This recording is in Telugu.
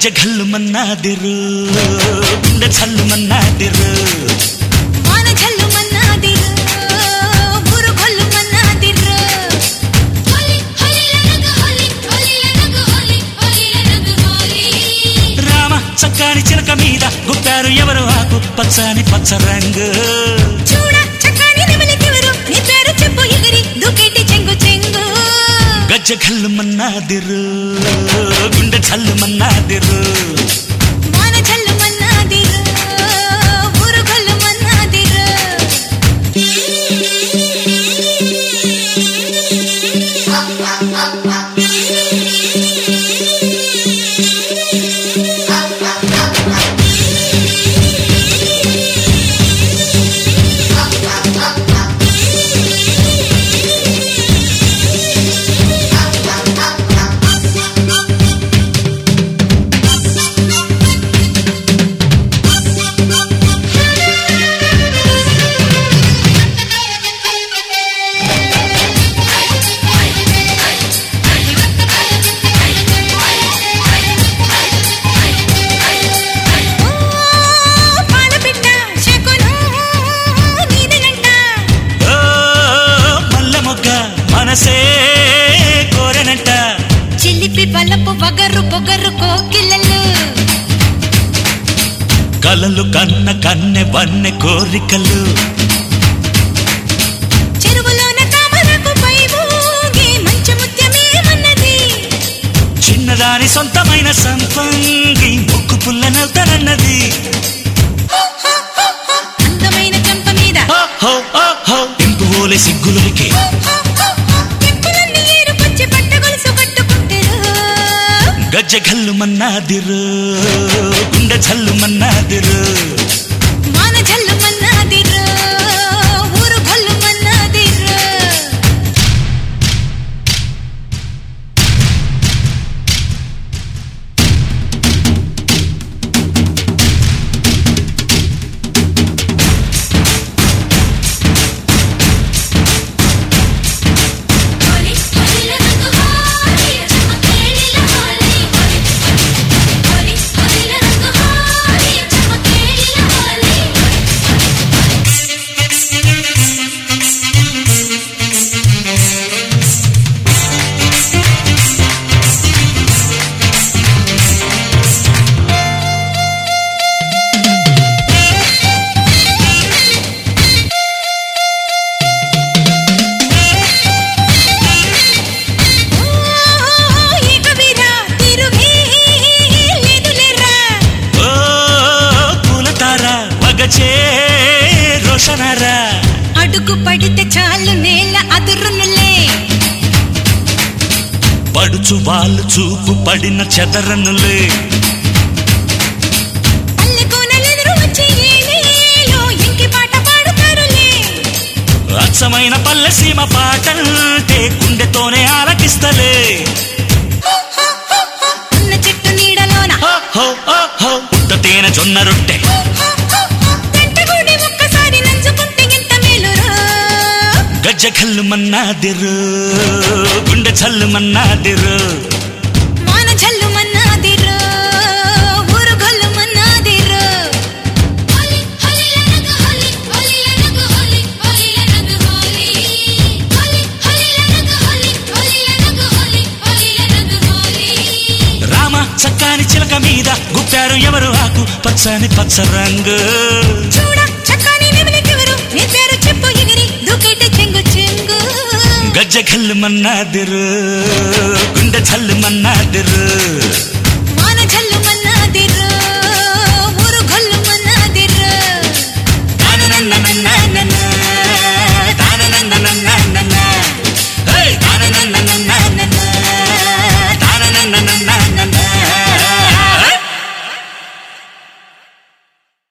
గజ్జ ఘల్లు మన్నాదిరు గుండె చల్లు మన్నాదిరు వాన జల్లు మన్నాదిరు ఊరు గొల్లు మన్నాదిరు హోలీ హోలీ లనగ హోలీ హోలీ లనగ హోలీ హోలీ లనగ హోలీ రామ చక్కాని చిలక మీద గుప్పారు ఎవరు ఆకు పచ్చని పచ్చ రంగు చూడ చక్కని నెమలికెవరు నీ పేరు చెప్పు ఎగిరి దూకేటి చెంగు చెంగు గజ్జ ఘల్లు మన్నాదిరు గుండె చల్లు మన్నాదిరు వాన జల్లు మన్నాదిరు ఊరు గొల్లు మన్నాదిరు ఓ పాలపిట్ట శకునం నీదనంట ఓ మల్లె మొగ్గ మనసే కోరెనంట చిలిపి బలపు వగరు పొగరు కోకిలలు కలలు కన్న కన్నె వన్నె కోరికలు చెరువులోన తామరకు పై ఊగి మంచు ముత్యమేమన్నది చిన్నదాని సొంతమైన సంపంగి ముక్కు పుల్లనవుతానన్నది అందమైన చెంప మీద ఓహో ఓహో ఇంపు ఓలే సిగ్గులకి ఎప్పులన్నీ ఏరుకొచ్చి పట్ట గొలుసు కట్టుకుంటారు గజ్జ ఘల్లు మన్నాదిరు గుండె చల్లు మన్నాదిరు వాన జల్లు మన్నాదిరు ఊరు గొల్లు మన్నాదిరు హోలీ హోలీ లనగ హోలీ చమ్మ కేళిల హోలీ హోలీ హోలీ లనగ హోలీ చమ్మ కేళిల హోలీ ఓ ఈ కవిరా తిరుగే లేదులేరా ఓ పూలతార మగచే రోషనారా అడుగు పడితే చాలు నేల అదురునులే పడుచు వాళ్ళు చూపు పడిన చెదరనులే పల్లె కోనలెదురు వచ్చి ఏలేలో ఇంకి పాట పాడుతారులే అచ్చమైన పల్లె సీమ పాటంటే గుండెతోనే ఆలకిస్తలే ఉన్న చెట్టు నీడలోన ఓహో ఓహో పుట్ట తేనె జొన్న రొట్టె గంటగూడి ఒక్కసారి నంచుకుంటే ఎంత మేలురా గజ్జ కల్లు మన్నాదిరు గుండె చల్లు మన్నాదిరు వాన జల్లు మన్నాదిరు ఊరు గొల్లు మన్నాదిరు హోలీ హోలీ లనగ హోలీ హోలీ లనగ హోలీ హోలీ లనగ హోలీ హోలీ హోలీ లనగ హోలీ హోలీ లనగ హోలీ హోలీ లనగ హోలీ రామ చక్కాని చిలక మీద గుప్పారు ఎవరు ఆకు పచ్చని పచ్చ రంగు చూడ చక్కని నెమలికెవరు నీ పేరు చెప్పు ఎగిరి దూకేటి చెంగు చెంగు గజ్జ కల్లు మన్నాదిరు గుండె చల్లు మన్నాదిరు వాన జల్లు మన్నాదిరు